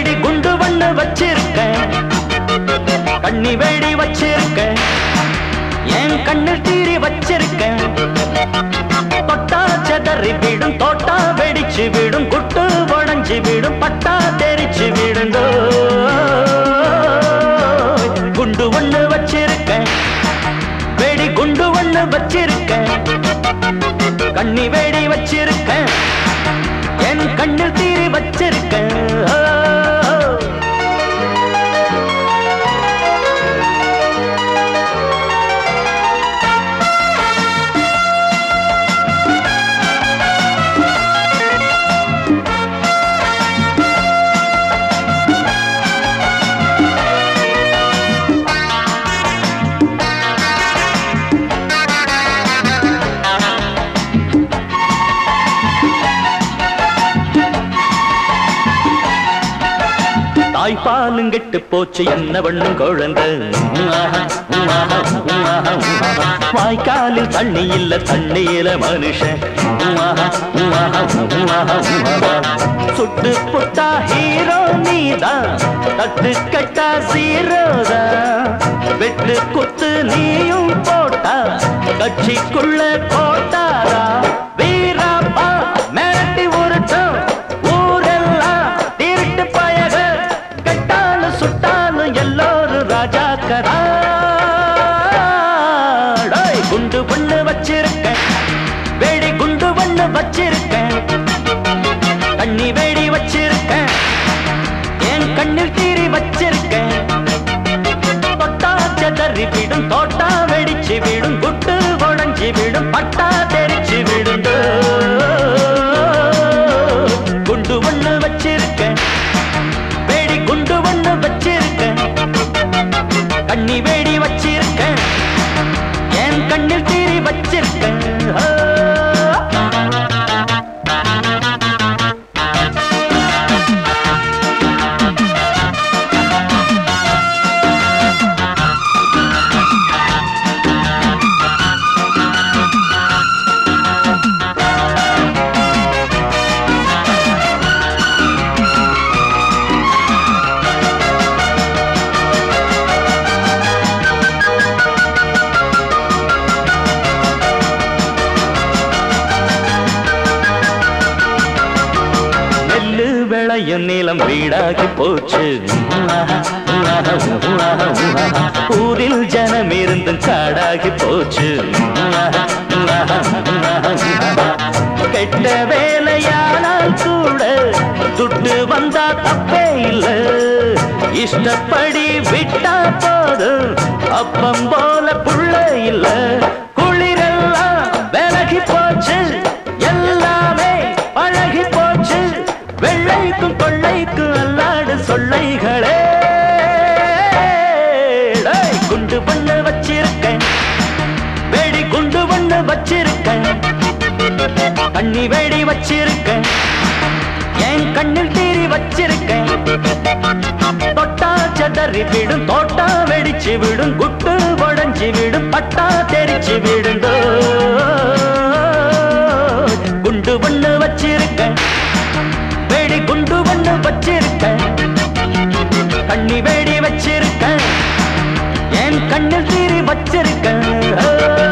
வெடி குண்டு ஒண்ணு வச்சிருக்கேன் கண்ணி வெடி வச்சிருக்கேன் என் கண்ணில் தீரி வச்சிருக்கேன் தொட்டா செதறி விடும் தோட்டா வெடிச்சு விடும் குட்டு உடஞ்சு விடும் பட்டா தெரிச்சு விடுங்க குண்டு ஒண்ணு வச்சிருக்கேன் வெடி குண்டு ஒண்ணு வச்சிருக்கேன் கண்ணி வெடி வச்சிருக்கேன் என் கண்ணில் தீரி வச்சிருக்கேன் ஓ. தாய்ப்பாலும் கெட்டு போச்சு என்ன பண்ணும் குழந்தை ஆஹா, ஆஹா, ஆஹா, ஆஹா. வாய்க்காலில் தண்ணி இல்ல தண்ணியில மனுஷன் ஆஹா, ஆஹா, ஆஹா, ஆஹா. சுட்டு புட்டா ஹீரோ நீதான் தட்டு கட்டா சீரோதான் வெட்டு குத்து நீயும் போட்டா கட்சிக்குள்ள கோட்டாரா வீராப்பா மிரட்டி உருட்டும் ஊரெல்லாம் திருட்டு பயக கட்டாலும் சுட்டாலும் எல்லோரும் ராஜாக்கரா டேய், குண்டு பண்ணு வச்சிருக்கேன் வெடி குண்டு பண்ணு வச்சிருக்கேன் தண்ணி வெடி வச்சிருக்கேன் என் கண்ணில் தீரி வச்சிருக்கேன் தொட்டா செதறி விடும் தோட்டா வெடிச்சு விடும் குட்டு உடஞ்சி விடும் பட்டா தெரிச்சு விடும் குண்டு ஒண்ணு வச்சிருக்கேன் வெடி குண்டு ஒண்ணு வச்சிருக்கேன் கண்ணி வெடி வச்சிருக்கேன் என் கண்ணில் தீரி வச்சிருக்கேன் ஆ. நெல்லு விளையும் நிலம் வீடாகி போச்சு ஊரில் ஜனம் இருந்தும் காடாகி போச்சு கெட்ட வேலையானால் கூட துட்டு வந்தா தப்பே இல்ல இஷ்டப்படி விட்டா போதும் அப்பம் போல புள்ள இல்ல குளிரெல்லாம் விலகி போச்சு எல்லாமே பழகி போச்சு வெள்ளைக்கும் கொள்ளைக்கும் அல்லாடு சொல்லைகளே டேய், குண்டு பண்ணு வச்சிருக்கேன் வெடி குண்டு பண்ணு வச்சிருக்கேன் கண்ணி வெடி வச்சிருக்கேன் என் கண்ணில் தீரி வச்சிருக்கேன் தொட்டா செதறி விடும் தோட்டா வெடிச்சு விடும் குட்டு உடஞ்சி விடும் பட்டா தெரிச்சு விடுங்க குண்டு பண்ணு வச்சிருக்கேன் வெடி குண்டு பண்ணு வச்சிருக்கேன் கண்ணி வெடி வச்சிருக்கேன் என் கண்ணில் தீரி வச்சிருக்கேன்